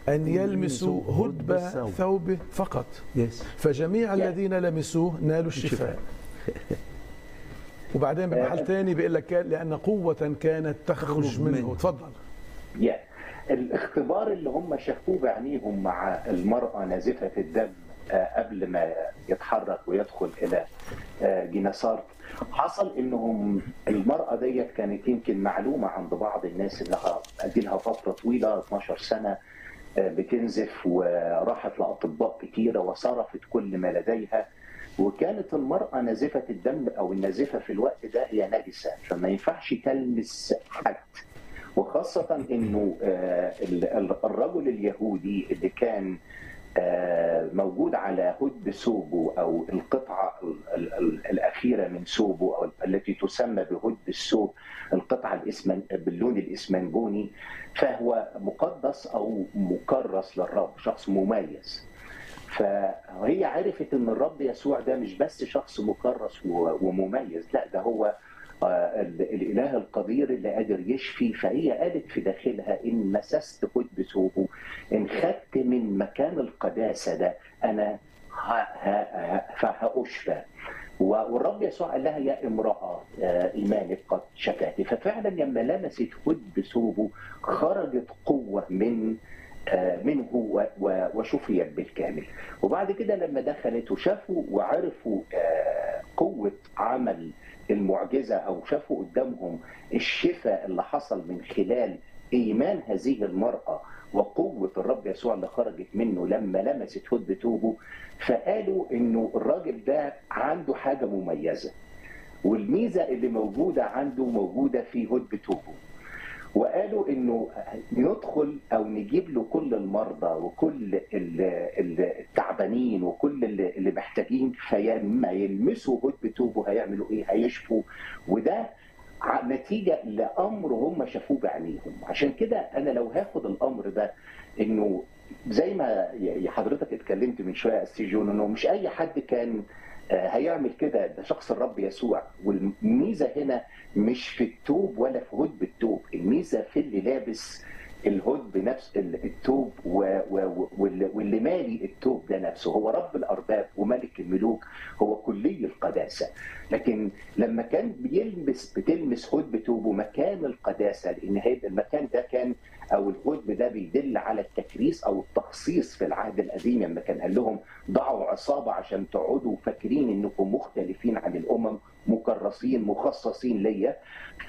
أن يلمسوا هدب الثوب. ثوبه فقط يس فجميع الذين لمسوه نالوا الشفاء وبعدين بمحل ثاني بيقول لك كان لأن قوة كانت تخرج تخرج منه منه. تفضل يا الاختبار اللي هم شافوه بعينيهم مع المرأة نازفة الدم آه، قبل ما يتحرك ويدخل إلى آه، جنسارت حصل انهم المرأة ديت كانت يمكن معلومة عند بعض الناس انها اديلها فترة طويلة 12 سنة آه، بتنزف وراحت لأطباء كتيرة وصرفت كل ما لديها وكانت المرأة نازفة الدم أو النازفة في الوقت ده هي نجسة فما ينفعش تلمس حد وخاصة انه آه، ال- ال- الرجل اليهودي اللي كان آه، موجود على هد ثوبه او القطعه ال- ال- ال- الاخيره من ثوبه او التي تسمى بهد الثوب القطعه الاسمن باللون الاسمنجوني فهو مقدس او مكرس للرب شخص مميز فهي عرفت ان الرب يسوع ده مش بس شخص مكرس و- ومميز لا ده هو آه، ال- الاله القدير اللي قادر يشفي فهي قالت في داخلها ان مسست هد ثوبه ان خدت من مكان القداسه ده انا ه- ه- ه- فهاشفى و- والرب يسوع قال لها يا امراه آه، ايمانك قد شفاك ففعلا لما لمست هد ثوبه خرجت قوه من آه، منه و- و- وشفيت بالكامل وبعد كده لما دخلت وشافوا وعرفوا آه، قوة عمل المعجزة أو شافوا قدامهم الشفاء اللي حصل من خلال إيمان هذه المرأة وقوة الرب يسوع اللي خرجت منه لما لمست هد توبه فقالوا إنه الراجل ده عنده حاجة مميزة والميزة اللي موجودة عنده موجودة في هد توبه وقالوا انه ندخل او نجيب له كل المرضى وكل ال- ال- التعبانين وكل اللي اللي محتاجين فلما يلمسوا هد توبه هيعملوا ايه؟ هيشفوا وده ع- نتيجه لامر هم شافوه بعينيهم عشان كده انا لو هاخد الامر ده انه زي ما ي- حضرتك اتكلمت من شويه يا استاذ جون انه مش اي حد كان آه، هيعمل كده ده شخص الرب يسوع والميزه هنا مش في التوب ولا في هدب التوب الميزه في اللي لابس الهد بنفس ال- التوب و- و- واللي واللي مالي التوب ده نفسه هو رب الارباب وملك الملوك هو كلي القداسه لكن لما كان بيلمس بتلمس هد توبه مكان القداسه لان هيبقى المكان ده كان او الهدب ده بيدل على التكريس او التخصيص في العهد القديم لما كان قال لهم ضعوا عصابه عشان تقعدوا فاكرين انكم مختلفين عن الامم مكرسين مخصصين ليا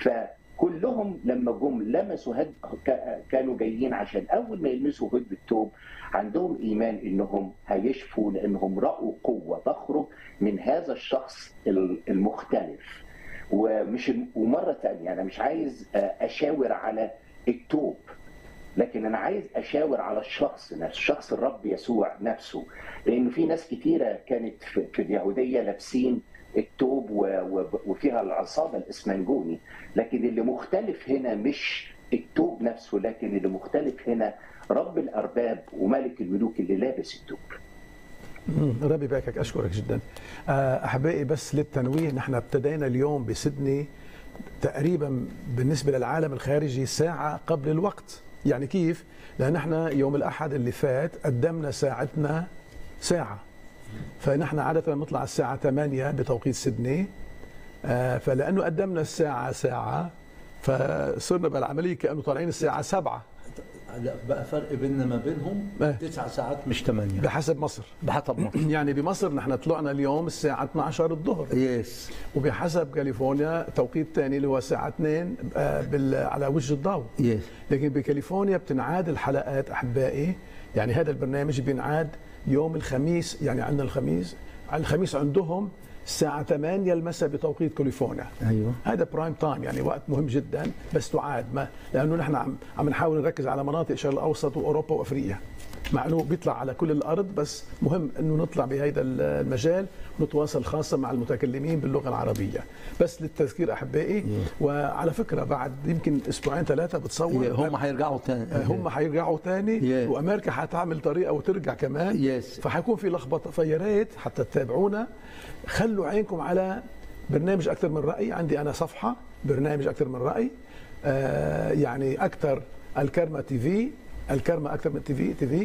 فكلهم لما جم لمسوا هد ك- كانوا جايين عشان اول ما يلمسوا هد التوب عندهم ايمان انهم هيشفوا لانهم راوا قوه تخرج من هذا الشخص ال- المختلف ومش ومره ثانيه انا مش عايز آه، اشاور على التوب لكن انا عايز اشاور على الشخص نفسه شخص الرب يسوع نفسه لانه في ناس كتيره كانت في في اليهوديه لابسين التوب و- و- وفيها العصابه الاسمنجوني لكن اللي مختلف هنا مش التوب نفسه لكن اللي مختلف هنا رب الارباب وملك الملوك اللي لابس التوب مم، ربي يباركك اشكرك جدا آه، احبائي بس للتنويه نحن ابتدينا اليوم بسدني تقريبا بالنسبه للعالم الخارجي ساعه قبل الوقت يعني كيف لان احنا يوم الاحد اللي فات قدمنا ساعتنا ساعه فنحن عاده نطلع الساعه 8 بتوقيت سدني آه، فلانه قدمنا الساعه ساعه فصرنا بالعمليه كانه طالعين الساعه 7 لا بقى فرق بيننا ما بينهم إيه. تسع ساعات مش ثمانية بحسب مصر بحسب مصر يعني بمصر نحن طلعنا اليوم الساعه 12 الظهر يس وبحسب كاليفورنيا توقيت ثاني اللي هو الساعة 2 آه، بال- على وجه الضوء يس لكن بكاليفورنيا بتنعاد الحلقات أحبائي يعني هذا البرنامج بينعاد يوم الخميس يعني عندنا الخميس على الخميس عندهم الساعة 8 المساء بتوقيت كاليفورنيا ايوه هذا برايم تايم يعني وقت مهم جدا بس تعاد ما لانه نحن عم عم نحاول نركز على مناطق الشرق الاوسط واوروبا وافريقيا مع انه بيطلع على كل الارض بس مهم انه نطلع بهذا المجال ونتواصل خاصه مع المتكلمين باللغه العربيه بس للتذكير احبائي وعلى فكره بعد يمكن اسبوعين ثلاثه بتصور هم هيرجعوا تاني آه، هم حيرجعوا تاني Yeah. وامريكا حتعمل طريقه وترجع كمان Yes. فحيكون في لخبطه فيا ريت حتى تتابعونا خلوا عينكم على برنامج اكثر من راي عندي انا صفحه برنامج اكثر من راي آه يعني اكثر الكرمه تي في الكرمة أكثر من تي في تي في